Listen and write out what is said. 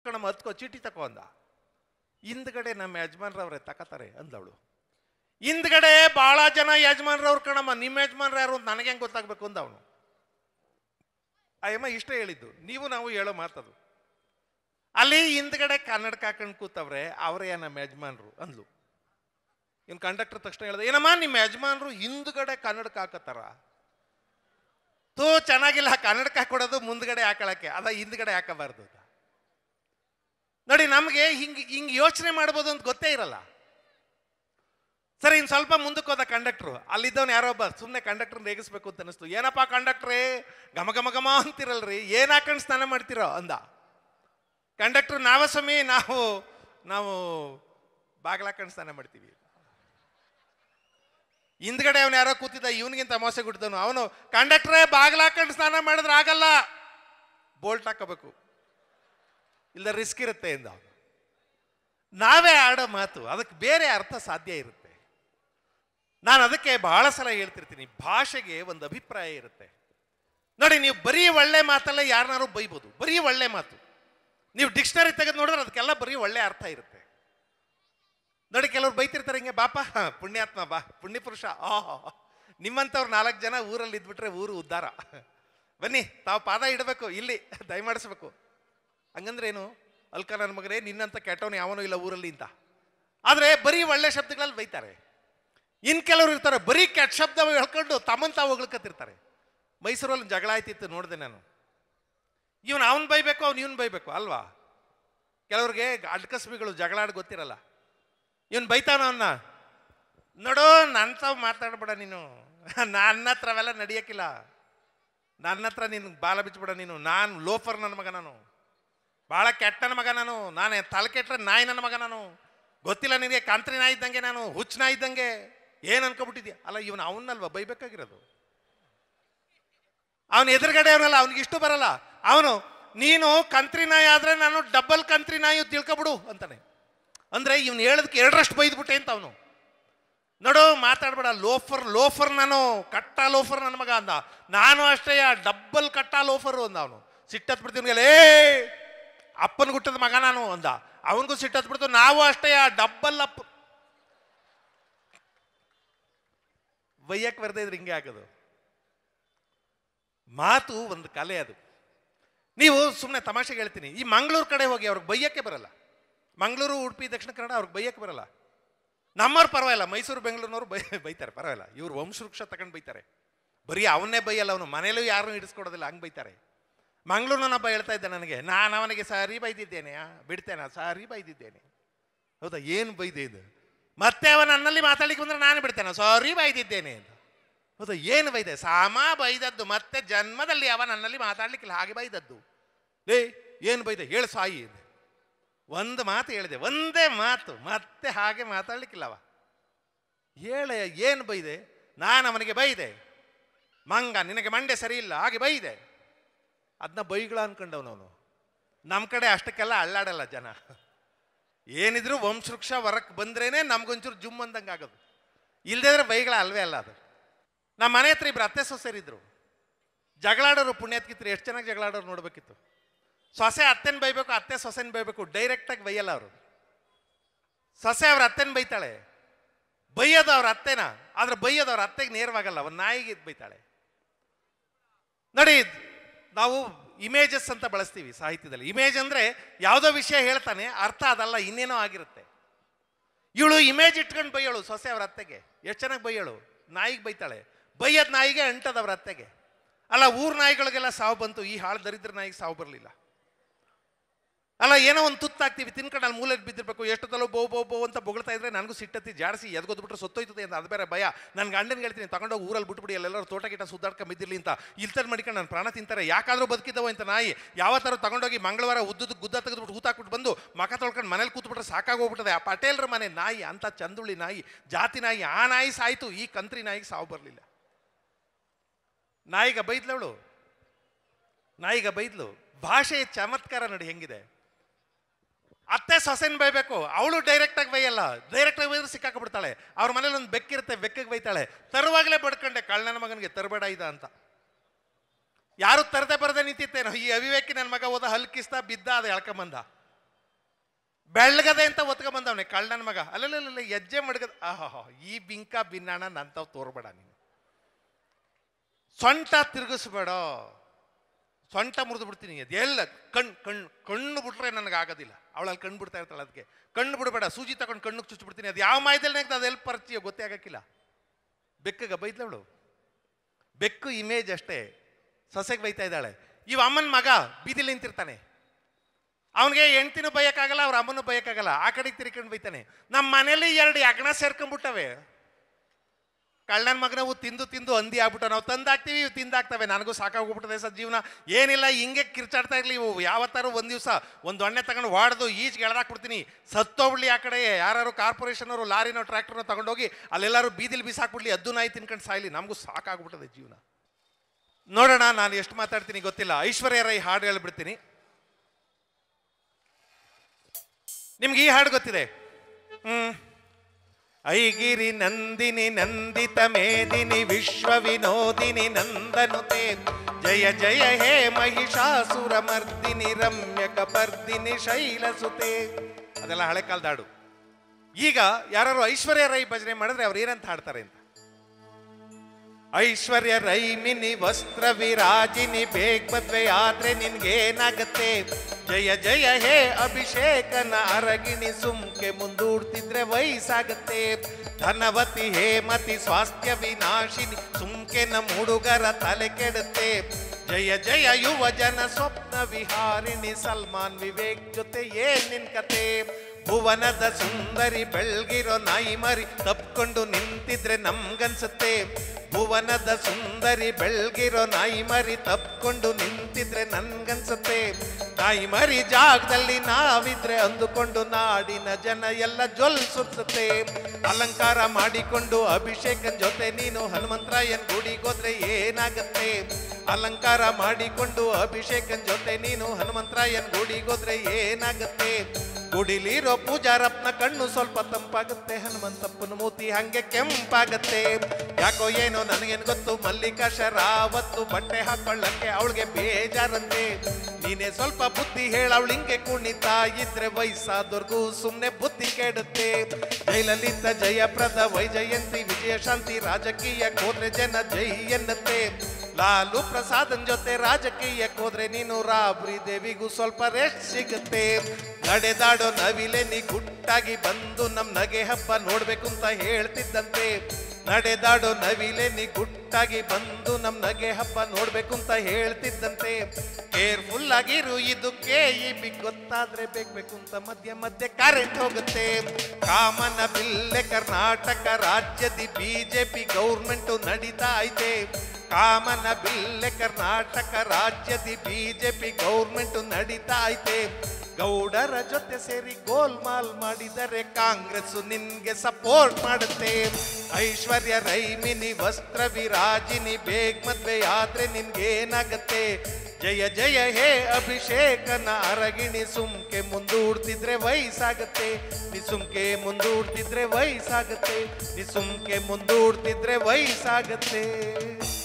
ಕಣಮ್ಮ ಹತ್ಕೋ ಚೀಟಿ ತಕೋ ಅಂದ ಹಿಂದ್ಗಡೆ ನಮ್ಮ ಯಜಮಾನ್ರವ್ರೆ ತಕತಾರೆ ಅಂದವಳು ಹಿಂದ್ಗಡೆ ಬಹಳ ಜನ ಯಜಮಾನ್ರವ್ರು ಕಣಮ್ಮ ನಿಮ್ಮ ಯಜಮಾನ್ರು ಯಾರು ಅಂತ ನನಗೆ ಹೆಂಗೆ ಗೊತ್ತಾಗ್ಬೇಕು ಅಂದ ಅವನು ಅಯ್ಯಮ್ಮ ಇಷ್ಟ ಹೇಳಿದ್ದು ನೀವು ನಾವು ಹೇಳೋ ಮಾತದು ಅಲ್ಲಿ ಹಿಂದ್ಗಡೆ ಕನ್ನಡಕ ಹಾಕೊಂಡು ಕೂತವ್ರೆ ಅವರೇ ನಮ್ಮ ಯಜಮಾನ್ರು ಅಂದ್ಲು ಇವ್ನು ಕಂಡಕ್ಟರ್ ತಕ್ಷಣ ಹೇಳ್ದೆ ಏನಮ್ಮ ನಿಮ್ಮ ಯಜಮಾನ್ರು ಹಿಂದ್ಗಡೆ ಕನ್ನಡಕ ಹಾಕತ್ತಾರ ತೂ ಚೆನ್ನಾಗಿಲ್ಲ ಕನ್ನಡಕ ಹಾಕೊಡೋದು ಮುಂದ್ಗಡೆ ಹಾಕೊಳಕ್ಕೆ ಅದ ಹಿಂದ್ಗಡೆ ಹಾಕಬಾರ್ದು ಅಂತ ನೋಡಿ ನಮಗೆ ಹಿಂಗೆ ಹಿಂಗೆ ಯೋಚನೆ ಮಾಡ್ಬೋದು ಅಂತ ಗೊತ್ತೇ ಇರಲ್ಲ ಸರಿ ಇನ್ನು ಸ್ವಲ್ಪ ಮುಂದಕ್ಕೆ ಹೋದ ಕಂಡಕ್ಟ್ರು ಅಲ್ಲಿದ್ದವನು ಯಾರೋ ಒಬ್ಬ ಸುಮ್ಮನೆ ಕಂಡಕ್ಟರ್ ರೇಗಿಸ್ಬೇಕು ಅಂತ ಅನಿಸ್ತು ಏನಪ್ಪ ಕಂಡಕ್ಟ್ರೇ ಘಮ ಘಮ ಘಮ ಅಂತಿರಲ್ರಿ ಏನ್ ಹಾಕೊಂಡು ಸ್ನಾನ ಮಾಡ್ತಿರೋ ಅಂದ ಕಂಡಕ್ಟ್ರು ನಾವ ಸ್ವಾಮಿ ನಾವು ನಾವು ಬಾಗಿಲು ಹಾಕೊಂಡು ಸ್ನಾನ ಮಾಡ್ತೀವಿ ಹಿಂದ್ಗಡೆ ಅವನು ಯಾರೋ ಕೂತಿದ್ದ ಇವನಿಗಿಂತ ಮೋಸ ಗುಡ್ದವನು ಅವನು ಕಂಡಕ್ಟ್ರೇ ಬಾಗಿಲು ಹಾಕೊಂಡು ಸ್ನಾನ ಮಾಡಿದ್ರೆ ಆಗಲ್ಲ ಬೋಲ್ಟ್ ಹಾಕೋಬೇಕು ಇಲ್ಲ ರಿಸ್ಕ್ ಇರುತ್ತೆ ಎಂದ ಅವನು ನಾವೇ ಆಡೋ ಮಾತು ಅದಕ್ಕೆ ಬೇರೆ ಅರ್ಥ ಸಾಧ್ಯ ಇರುತ್ತೆ ನಾನು ಅದಕ್ಕೆ ಬಹಳ ಸಲ ಹೇಳ್ತಿರ್ತೀನಿ ಭಾಷೆಗೆ ಒಂದು ಅಭಿಪ್ರಾಯ ಇರುತ್ತೆ ನೋಡಿ ನೀವು ಬರೀ ಒಳ್ಳೆ ಮಾತಲ್ಲೇ ಯಾರನ್ನಾರು ಬೈಬೋದು ಬರೀ ಒಳ್ಳೆ ಮಾತು ನೀವು ಡಿಕ್ಷನರಿ ತೆಗೆದು ನೋಡಿದ್ರೆ ಅದಕ್ಕೆಲ್ಲ ಬರೀ ಒಳ್ಳೆ ಅರ್ಥ ಇರುತ್ತೆ ನೋಡಿ ಕೆಲವ್ರು ಬೈತಿರ್ತಾರೆ ಹಿಂಗೆ ಬಾಪ ಹ, ಪುಣ್ಯಾತ್ಮ ಬಾ ಪುಣ್ಯ ಪುರುಷ ಆ ನಿಮ್ಮಂಥವ್ರು ನಾಲ್ಕು ಜನ ಊರಲ್ಲಿ ಇದ್ಬಿಟ್ರೆ ಊರು ಉದ್ಧಾರ ಬನ್ನಿ ತಾವು ಪಾದ ಇಡಬೇಕು ಇಲ್ಲಿ ದಯಮಾಡಿಸ್ಬೇಕು ಹಂಗಂದ್ರೆ ಏನು ಅಲ್ಕ ನನ್ನ ಮಗನೇ ನಿನ್ನಂತ ಕೆಟ್ಟವನು ಯಾವನೂ ಇಲ್ಲ ಊರಲ್ಲಿ ಅಂತ ಆದರೆ ಬರೀ ಒಳ್ಳೆ ಶಬ್ದಗಳಲ್ಲಿ ಬೈತಾರೆ ಇನ್ ಕೆಲವ್ರು ಇರ್ತಾರೆ ಬರೀ ಕೆಟ್ಟ ಶಬ್ದ ಹೇಳ್ಕೊಂಡು ತಮ್ಮನ್ ತಾವು ಹೊಗಳ್ಕತ್ತಿರ್ತಾರೆ ಮೈಸೂರಲ್ಲಿ ಜಗಳ ಆಯ್ತಿತ್ತು ನೋಡಿದೆ ನಾನು ಇವನು ಅವನ್ ಬೈಬೇಕು ಅವ್ನು ಇವನ್ ಬೈಬೇಕು ಅಲ್ವಾ ಕೆಲವ್ರಿಗೆ ಅಡ್ಕಸ್ಬಿಗಳು ಜಗಳ ಆಡ್ ಗೊತ್ತಿರಲ್ಲ ಇವನ್ ಬೈತಾನ ಅವನ್ನ ನೋಡು ನನ್ನ ತಾವು ಮಾತಾಡ್ಬೇಡ ನೀನು ನನ್ನ ಹತ್ರ ಅವೆಲ್ಲ ನಡೆಯಕ್ಕಿಲ್ಲ ನನ್ನ ಹತ್ರ ನೀನು ಬಾಲ ಬಿಚ್ಚಿಬಿಡ ನೀನು ನಾನು ಲೋಫರ್ ನನ್ನ ಮಗ ನಾನು ಭಾಳ ಕೆಟ್ಟ ನನ್ನ ಮಗ ನಾನು ನಾನೇ ತಲೆ ಕೆಟ್ಟ ನಾಯಿ ನನ್ನ ಮಗ ನಾನು ಗೊತ್ತಿಲ್ಲ ನಿನಗೆ ಕಾಂತ್ರಿ ನಾಯಿ ಇದ್ದಂಗೆ ನಾನು ಹುಚ್ಚ ನಾಯಿ ಇದ್ದಂಗೆ ಏನು ಅನ್ಕೊಬಿಟ್ಟಿದ್ಯಾ ಅಲ್ಲ ಇವನು ಅವನಲ್ವಾ ಬೈಬೇಕಾಗಿರೋದು ಅವನ ಎದುರುಗಡೆ ಅವನಲ್ಲ ಅವನಿಗೆ ಇಷ್ಟು ಬರಲ್ಲ ಅವನು ನೀನು ಕಂತ್ರಿ ನಾಯಿ ಆದ್ರೆ ನಾನು ಡಬಲ್ ಕಂತ್ರಿ ನಾಯಿ ತಿಳ್ಕೊಬಿಡು ಅಂತಾನೆ ಅಂದ್ರೆ ಇವನು ಹೇಳೋದಕ್ಕೆ ಎರಡರಷ್ಟು ಬೈದ್ಬಿಟ್ಟೆ ಅಂತ ಅವನು ನೋಡು ಮಾತಾಡ್ಬೇಡ ಲೋಫರ್ ಲೋಫರ್ ನಾನು ಕಟ್ಟ ಲೋಫರ್ ನನ್ನ ಮಗ ಅಂದ ನಾನು ಅಷ್ಟೇ ಡಬ್ಬಲ್ ಕಟ್ಟ ಲೋಫರು ಅಂದ ಅವನು ಸಿಟ್ಟತ್ ಬಿಡ್ತೀನಿ ಲೇ ಅಪ್ಪನ ಗುಟ್ಟದ ಮಗ ನಾನು ಅಂದ ಅವನಿಗೂ ಸಿಟ್ಟತ್ ಬಿಡ್ತು ನಾವು ಅಷ್ಟೇ ಡಬ್ಬಲ್ ಅಪ್ಪ ಬೈಯಕ್ಕೆ ಬರ್ದೇ ಇದ್ರೆ ಹಿಂಗೆ ಆಗೋದು ಮಾತು ಒಂದು ಕಲೆ ಅದು ನೀವು ಸುಮ್ಮನೆ ತಮಾಷೆಗೆ ಹೇಳ್ತೀನಿ ಈ ಮಂಗಳೂರು ಕಡೆ ಹೋಗಿ ಅವ್ರಿಗೆ ಬೈಯಕ್ಕೆ ಬರಲ್ಲ ಮಂಗಳೂರು ಉಡುಪಿ ದಕ್ಷಿಣ ಕನ್ನಡ ಅವ್ರಿಗೆ ಬೈಯಕ್ಕೆ ಬರಲ್ಲ ನಮ್ಮವ್ರು ಪರವಾಗಿಲ್ಲ ಮೈಸೂರು ಬೆಂಗಳೂರಿನವ್ರು ಬೈ ಬೈತಾರೆ ಪರವಾಗಿಲ್ಲ ಇವ್ರು ವಂಶವೃಕ್ಷ ತಗೊಂಡು ಬೈತಾರೆ ಬರೀ ಅವನ್ನೇ ಬೈಯಲ್ಲ ಅವನು ಮನೇಲೂ ಯಾರನ್ನೂ ಹಿಡಿಸ್ಕೊಡೋದಿಲ್ಲ ಹಂಗೆ ಬೈತಾರೆ ಮಂಗಳೂರಿನೊಬ್ಬ ಹೇಳ್ತಾ ಇದ್ದೆ ನನಗೆ ನಾನು ಅವನಿಗೆ ಸಾರಿ ಬೈದಿದ್ದೇನೆ ಆ, ಬಿಡ್ತೇನೆ ಸಾರಿ ಬೈದಿದ್ದೇನೆ ಹೌದಾ ಏನು ಬೈದೆ ಇದು ಮತ್ತೆ ಅವ ನನ್ನಲ್ಲಿ ಮಾತಾಡ್ಲಿಕ್ಕೆ ಬಂದ್ರೆ ನಾನು ಬಿಡ್ತೇನೆ ಸಾರಿ ಬೈದಿದ್ದೇನೆ ಅಂತ ಹೌದಾ ಏನು ಬೈದೆ ಸಾಮ ಬೈದದ್ದು ಮತ್ತೆ ಜನ್ಮದಲ್ಲಿ ಅವ ನನ್ನಲ್ಲಿ ಮಾತಾಡ್ಲಿಕ್ಕಿಲ್ಲ ಹಾಗೆ ಬೈದದ್ದು ಲೇ ಏನು ಬೈದೆ ಹೇಳು ಸಾಯಿ ಅಂದೆ. ಒಂದು ಮಾತು ಹೇಳಿದೆ ಒಂದೇ ಮಾತು ಮತ್ತೆ ಹಾಗೆ ಮಾತಾಡ್ಲಿಕ್ಕಿಲ್ಲ ಅವ ಹೇಳ ಏನು ಬೈದೆ ನಾನು ಅವನಿಗೆ ಬೈದೆ ಮಂಗ ನಿನಗೆ ಮಂಡೆ ಸರಿ ಇಲ್ಲ ಹಾಗೆ ಬೈದೆ ಅದನ್ನ ಬೈಗಳ ಅನ್ಕೊಂಡವನವನು ನಮ್ಮ ಕಡೆ ಅಷ್ಟಕ್ಕೆಲ್ಲ ಅಳ್ಳಾಡಲ್ಲ ಜನ ಏನಿದ್ರು ವಂಶವೃಕ್ಷ ಹೊರಕ್ಕೆ ಬಂದ್ರೇನೆ ನಮ್ಗೊಂಚೂರು ಜುಮ್ ಅಂದಂಗೆ ಆಗೋದು ಇಲ್ದಿದ್ರೆ ಬೈಗಳ ಅಲ್ವೇ ಅಲ್ಲ ಅದು ನಮ್ಮ ಮನೆ ಹತ್ರ ಇಬ್ರು ಅತ್ತೆ ಸೊಸೆರಿದ್ರು ಜಗಳಾಡೋರು ಪುಣ್ಯಾತ್ಕಿತ್ರು ಎಷ್ಟು ಚೆನ್ನಾಗಿ ಜಗಳಾಡೋರು ನೋಡ್ಬೇಕಿತ್ತು ಸೊಸೆ ಅತ್ತೆನ ಬೈಬೇಕು ಅತ್ತೆ ಸೊಸೆನ ಬೈಬೇಕು ಡೈರೆಕ್ಟಾಗಿ ಬೈಯಲ್ಲ ಅವರು ಸೊಸೆ ಅವ್ರ ಅತ್ತೆನ ಬೈತಾಳೆ ಬೈಯೋದು ಅವ್ರ ಅತ್ತೆನ ಆದ್ರೆ ಬೈಯೋದು ಅವ್ರ ಅತ್ತೆಗೆ ನೇರವಾಗಲ್ಲ ಒಂದು ನಾಯಿಗೆ ಬೈತಾಳೆ ನೋಡಿ ನಾವು ಇಮೇಜಸ್ ಅಂತ ಬಳಸ್ತೀವಿ ಸಾಹಿತ್ಯದಲ್ಲಿ ಇಮೇಜ್ ಅಂದ್ರೆ ಯಾವುದೋ ವಿಷಯ ಹೇಳ್ತಾನೆ ಅರ್ಥ ಅದಲ್ಲ ಇನ್ನೇನೋ ಆಗಿರುತ್ತೆ ಇವಳು ಇಮೇಜ್ ಇಟ್ಕೊಂಡು ಬೈಯೋಳು ಸೊಸೆ ಅವ್ರ ಅತ್ತೆಗೆ ಎಷ್ಟು ಚೆನ್ನಾಗಿ ಬೈಯೋಳು ನಾಯಿಗೆ ಬೈತಾಳೆ ಬೈಯೋದ್ ನಾಯಿಗೆ ಅಂಟದ ಅವ್ರ ಅತ್ತೆಗೆ ಅಲ್ಲ ಊರ್ ನಾಯಿಗಳಿಗೆಲ್ಲ ಸಾವು ಬಂತು ಈ ಹಾಳು ದರಿದ್ರ ನಾಯಿಗೆ ಸಾವು ಬರಲಿಲ್ಲ ಅಲ್ಲ ಏನೋ ಒಂದು ತುತ್ತಾಗ್ತೀವಿ ತಿನ್ಕೊಂಡು ಅಲ್ಲಿ ಮೂಲೆಗೆ ಬಿದ್ದಿರ್ಬೇಕು ಎಷ್ಟೊತ್ತಲ್ಲೋ ಬೋ ಬೋ ಬೋ ಅಂತ ಬೊಗಳ್ತಾ ಇದ್ರೆ ನನಗೂ ಸಿಟ್ಟತ್ತಿ ಜಾಡಿಸಿ ಎದ್ಗೊದ್ಬಿಟ್ರೆ ಸೊತ್ತೋಯ್ತದೆ ಅಂತ ಅದು ಬೇರೆ ಭಯ ನನ್ನ ಗಂಡನಿಗೆ ಹೇಳ್ತೀನಿ ತಗೊಂಡೋಗಿ ಊರಲ್ಲಿ ಬಿಟ್ಬಿಡಿ ಎಲ್ಲರೂ ತೋಟ ಗಿಟ ಸುದ್ದಾಡ್ಕೊಂಡು ಬಿದ್ದಿರಲಿ ಅಂತ ಇಲ್ತರ್ ಮಾಡ್ಕೊಂಡು ನನ್ನ ಪ್ರಾಣ ತಿಂತಾರೆ ಯಾಕಾದ್ರೂ ಬದುಕಿದ್ದವ ಅಂತ ನಾಯಿ ಯಾವತ್ತಾರು ತಗೊಂಡೋಗಿ ಮಂಗಳವಾರ ಉದ್ದದ ಗುದ್ದ ತೆಗೆದ್ಬಿಟ್ಟು ಹೂತಾಕ್ಬಿಟ್ಟು ಬಂದು ಮಕ ತೊಳ್ಕೊಂಡು ಮನೇಲಿ ಕೂತ್ಬಿಟ್ರೆ ಸಾಕಾಗೋಗ್ಬಿಟ್ಟದೆ ಆ ಪಟೇಲ್ರ ಮನೆ ನಾಯಿ ಅಂತ ಚಂದುಳ್ಳಿ ನಾಯಿ ಜಾತಿ ನಾಯಿ ಆ ನಾಯಿ ಸಾಯ್ತು ಈ ಕಂತ್ರಿ ನಾಯಿಗೆ ಸಾವು ಬರಲಿಲ್ಲ ನಾಯಿಗ ಬೈದ್ಲವಳು ನಾಯಿಗ ಬೈದ್ಲು ಭಾಷೆಯ ಚಮತ್ಕಾರ ನೋಡಿ ಹೆಂಗಿದೆ ಅತ್ತೆ ಸೊಸೆನ್ ಬೈಬೇಕು ಅವಳು ಡೈರೆಕ್ಟ್ ಆಗಿ ಬೈಯಲ್ಲ ಡೈರೆಕ್ಟ್ ಆಗಿ ಬೈದ್ರೆ ಸಿಕ್ಕಾಕೊಂಡ್ಬಿಡ್ತಾಳೆ ಅವ್ರ ಮನೇಲಿ ಒಂದು ಬೆಕ್ಕಿರುತ್ತೆ ಬೆಕ್ಕಿಗೆ ಬೈತಾಳೆ ತರುವಾಗಲೇ ಬಡ್ಕೊಂಡೆ ಕಳ್ಳನ ಮಗನಿಗೆ ತರಬೇಡ ಇದ ಅಂತ ಯಾರು ತರದೆ ಬರದೆ ನಿಂತಿತ್ತೇನೋ ಈ ಅವಿವೇಕಿ ನನ್ನ ಮಗ ಹೋದ ಹಲ್ಕಿಸ್ತಾ ಬಿದ್ದ ಅದು ಎಳ್ಕೊಂಬಂದ ಬೆಳ್ಳಗದೆ ಅಂತ ಒತ್ಕೊಂಡ್ ಬಂದವನೆ ಕಳ್ಳನ ಮಗ ಅಲ್ಲಲ್ಲ ಹೆಜ್ಜೆ ಮಡ್ಗದ ಆಹಾ ಈ ಬಿಂಕ ಭಿನ್ನಾಣ ನಂತವ್ ತೋರ್ಬೇಡ ನೀನು ಸೊಂಟ ತಿರುಗಿಸ್ಬೇಡ ಸೊಂಟ ಮುರಿದು ಬಿಡ್ತೀನಿ ಅದೆಲ್ಲ ಕಣ್ ಕಣ್ ಕಣ್ಣು ಬಿಟ್ರೆ ನನಗೆ ಆಗೋದಿಲ್ಲ ಅವಳಲ್ಲಿ ಕಣ್ಣು ಬಿಡ್ತಾ ಇರ್ತಾಳೆ ಅದಕ್ಕೆ ಕಣ್ಣು ಬಿಡಬೇಡ ಸೂಜಿ ತಗೊಂಡು ಕಣ್ಣಿಗೆ ಚುಚ್ಚಿಬಿಡ್ತೀನಿ ಅದು ಯಾವ ಮಾಯದಲ್ಲಿ ಅದು ಎಲ್ಲಿ ಪರಿಚಯ ಗೊತ್ತೇ ಆಗಕ್ಕಿಲ್ಲ ಬೆಕ್ಕಗ ಬೈದ್ಲವಳು ಬೆಕ್ಕು ಇಮೇಜ್ ಅಷ್ಟೇ ಸೊಸೆಗೆ ಬೈತಾ ಇದ್ದಾಳೆ ಇವ ಅಮ್ಮನ ಮಗ ಬೀದಿಲಿ ನಿಂತಿರ್ತಾನೆ ಅವನಿಗೆ ಹೆಂಡ್ತಿನೂ ಬೈಯಕ್ಕಾಗಲ್ಲ ಅವ್ರ ಅಮ್ಮನೂ ಬೈಯಕ್ಕಾಗಲ್ಲ ಆ ಕಡೆಗೆ ತಿರ್ಕೊಂಡು ಬೈತಾನೆ ನಮ್ಮ ಮನೇಲಿ ಎರಡು ಯಜ್ಞ ಸೇರ್ಕೊಂಡ್ಬಿಟ್ಟವೆ ಕಳ್ಳನ ಮಗನವು ತಿಂದು ತಿಂದು ಹಂದಿ ಆಗ್ಬಿಟ್ಟು ನಾವು ತಂದಾಕ್ತೀವಿ ಇವು ತಿಂದಾಕ್ತವೆ ನನಗೂ ಸಾಕಾಗೋಗ್ಬಿಟ್ಟದೆ ಸರ್ ಜೀವನ ಏನಿಲ್ಲ ಹಿಂಗೆ ಕಿರ್ಚಾಡ್ತಾ ಇರ್ಲಿ ಇವು ಯಾವತ್ತಾರು ಒಂದು ದಿವಸ ಒಂದು ಒಣ್ಣೆ ತಗೊಂಡು ಹೊಡೆದು ಈಚೆಗೆ ಎಳ್ದಾಕ್ಬಿಡ್ತೀನಿ ಸತ್ತೋಗ್ಬಿಡ್ಲಿ ಆ ಕಡೆ ಯಾರು ಕಾರ್ಪೊರೇಷನವರು ಲಾರಿನೋ ಟ್ರ್ಯಾಕ್ಟರ್ನೋ ತಗೊಂಡೋಗಿ ಅಲ್ಲೆಲ್ಲರೂ ಬೀದಿಲಿ ಬಿಸಾಕ್ಬಿಡ್ಲಿ ಅದ್ದು ನಾಯಿ ತಿನ್ಕೊಂಡು ಸಾಯ್ಲಿ ನಮಗೂ ಸಾಕಾಗ್ಬಿಟ್ಟದೆ ಜೀವನ ನೋಡೋಣ ನಾನು ಎಷ್ಟು ಮಾತಾಡ್ತೀನಿ ಗೊತ್ತಿಲ್ಲ ಐಶ್ವರ್ಯ ರೈ ಹಾಡು ಹೇಳ್ಬಿಡ್ತೀನಿ ನಿಮ್ಗೆ ಈ ಹಾಡು ಗೊತ್ತಿದೆ ಹ್ಮ್ ಐಗಿರಿ ನಂದಿನಿ ನಂದಿತ ಮೇದಿನಿ ವಿಶ್ವ ವಿನೋದಿನಿ ನಂದನುತೆ ಜಯ ಜಯ ಹೇ ಮಹಿಷಾಸುರ ಮರ್ದಿನಿ ರಮ್ಯ ಕಪರ್ದಿನಿ ಶೈಲಸುತೆ ಅದೆಲ್ಲ ಹಳೆ ಕಾಲದ ಹಾಡು ಈಗ ಯಾರು ಐಶ್ವರ್ಯ ರೈ ಭಜನೆ ಮಾಡಿದ್ರೆ ಅವ್ರು ಏನಂತ ಹಾಡ್ತಾರೆ ಅಂತ ಐಶ್ವರ್ಯ ರೈಮಿನಿ ವಸ್ತ್ರ ವಿರಾಜಿನಿ ಬೇಗ ಮದ್ವೆ ಆದ್ರೆ ನಿನ್ಗೇನಾಗತ್ತೆ ಜಯ ಜಯ ಹೇ ಅಭಿಷೇಕನ ಅರಗಿಣಿ ಸುಮ್ಕೆ ಮುಂದೂಡ್ತಿದ್ರೆ ವಯಸ್ಸಾಗತ್ತೆ ಧನವತಿ ಹೇಮತಿ ಸ್ವಾಸ್ಥ್ಯ ವಿನಾಶಿನಿ ಸುಮ್ಕೆ ನಮ್ಮ ಹುಡುಗರ ತಲೆ ಕೆಡುತ್ತೆ ಜಯ ಜಯ ಯುವ ಜನ ಸ್ವಪ್ನ ವಿಹಾರಿಣಿ ಸಲ್ಮಾನ್ ವಿವೇಕ್ ಜೊತೆ ಏನ್ ನಿನ್ ಕತೆ ಭುವನದ ಸುಂದರಿ ಬೆಳ್ಗಿರೋ ನಾಯಿ ಮರಿ ತಪ್ಕೊಂಡು ನಿಂತಿದ್ರೆ ನಮ್ಗನ್ಸುತ್ತೆ ಭುವನದ ಸುಂದರಿ ಬೆಳ್ಗಿರೋ ನಾಯಿ ಮರಿ ತಪ್ಕೊಂಡು ನಿಂತಿದ್ರೆ ನನ್ಗನ್ಸುತ್ತೆ ನಾಯಿ ಮರಿ ಜಾಗದಲ್ಲಿ ನಾವಿದ್ರೆ ಅಂದುಕೊಂಡು ನಾಡಿನ ಜನ ಎಲ್ಲ ಜೊಲ್ ಸುತ್ತುತ್ತೆ ಅಲಂಕಾರ ಮಾಡಿಕೊಂಡು ಅಭಿಷೇಕನ್ ಜೊತೆ ನೀನು ಹನುಮಂತರಾಯನ್ ಗುಡಿಗೋದ್ರೆ ಏನಾಗತ್ತೆ ಅಲಂಕಾರ ಮಾಡಿಕೊಂಡು ಅಭಿಷೇಕನ್ ಜೊತೆ ನೀನು ಹನುಮಂತರಾಯನ್ ಗುಡಿಗೋದ್ರೆ ಏನಾಗತ್ತೆ ಗುಡಿಲಿರೋ ಪೂಜಾರಪ್ಪನ ಕಣ್ಣು ಸ್ವಲ್ಪ ತಂಪಾಗುತ್ತೆ ಹನುಮಂತಪ್ಪನ ಮೂತಿ ಹಂಗೆ ಕೆಂಪಾಗತ್ತೆ ಯಾಕೋ ಏನೋ ನನಗೇನು ಗೊತ್ತು ಮಲ್ಲಿಕಾ ಶರಾವತ್ತು ಬಟ್ಟೆ ಹಾಕೊಳ್ಳಕ್ಕೆ ಅವಳಿಗೆ ಬೇಜಾರಂತೆ ನೀನೇ ಸ್ವಲ್ಪ ಬುದ್ಧಿ ಹೇಳ ಅವಳು ಹಿಂಗೆ ಕುಣಿತಾ ಇದ್ರೆ ವಯಸ್ಸಾದವ್ರಿಗೂ ಸುಮ್ಮನೆ ಬುದ್ಧಿ ಕೆಡುತ್ತೆ ಜೈಲಲಿತ ಜಯಪ್ರದ ವೈಜಯಂತಿ ವಿಜಯಶಾಂತಿ ರಾಜಕೀಯಕ್ಕೆ ಹೋದ್ರೆ ಜನ ಜೈ ಎನ್ನುತ್ತೆ ಲಾಲು ಪ್ರಸಾದನ್ ಜೊತೆ ರಾಜಕೀಯಕ್ಕೆ ಹೋದ್ರೆ ನೀನು ರಾಬ್ರಿ ದೇವಿಗೂ ಸ್ವಲ್ಪ ರೆಸ್ಟ್ ಸಿಗುತ್ತೆ ನಡೆದಾಡೋ ನವಿಲೆ ನೀ ಗುಟ್ಟಾಗಿ ಬಂದು ನಮ್ ನಗೆ ಹಬ್ಬ ನೋಡ್ಬೇಕು ಅಂತ ಹೇಳ್ತಿದ್ದಂತೆ ನಡೆದಾಡೋ ನವಿಲೆ ನೀ ಗುಟ್ಟಾಗಿ ಬಂದು ನಮ್ ನಗೆ ಹಬ್ಬ ನೋಡ್ಬೇಕು ಅಂತ ಹೇಳ್ತಿದ್ದಂತೆ ಕೇರ್ಫುಲ್ ಆಗಿರು ಇದು ಕೆ ಇ ಬಿ ಗೊತ್ತಾದ್ರೆ ಬೇಕ್ಬೇಕು ಅಂತ ಮಧ್ಯ ಮಧ್ಯೆ ಕರೆಂಟ್ ಹೋಗುತ್ತೆ ಕಾಮನ ಬಿಲ್ಲೆ ಕರ್ನಾಟಕ ರಾಜ್ಯದಿ ಬಿಜೆಪಿ ಗೌರ್ಮೆಂಟ್ ನಡೀತಾ ಐತೆ ಕಾಮನ ಬಿಲ್ಲೆ ಕರ್ನಾಟಕ ರಾಜ್ಯದಿ ಬಿಜೆಪಿ ಗೌರ್ಮೆಂಟ್ ನಡೀತಾ ಐತೆ ಗೌಡರ ಜೊತೆ ಸೇರಿ ಗೋಲ್ಮಾಲ್ ಮಾಡಿದರೆ ಕಾಂಗ್ರೆಸ್ ನಿನ್ಗೆ ಸಪೋರ್ಟ್ ಮಾಡುತ್ತೆ ಐಶ್ವರ್ಯ ರೈಮಿನಿ ವಸ್ತ್ರ ವಿರಾಜಿನಿ ಬೇಗ ಮದ್ವೆ ಆದ್ರೆ ನಿನ್ಗೇನಾಗತ್ತೆ ಜಯ ಜಯ ಹೇ ಅಭಿಷೇಕನ ಅರಗಿಣಿ ಸುಮ್ಕೆ ಮುಂದೂಡ್ತಿದ್ರೆ ವಯಸ್ಸಾಗತ್ತೆ ನಿ ಸುಮ್ಕೆ ಮುಂದೂಡ್ತಿದ್ರೆ ವಯಸ್ಸಾಗತ್ತೆ ನಿ ಸುಮ್ಕೆ ಮುಂದೂಡ್ತಿದ್ರೆ ವಯಸ್ಸಾಗತ್ತೆ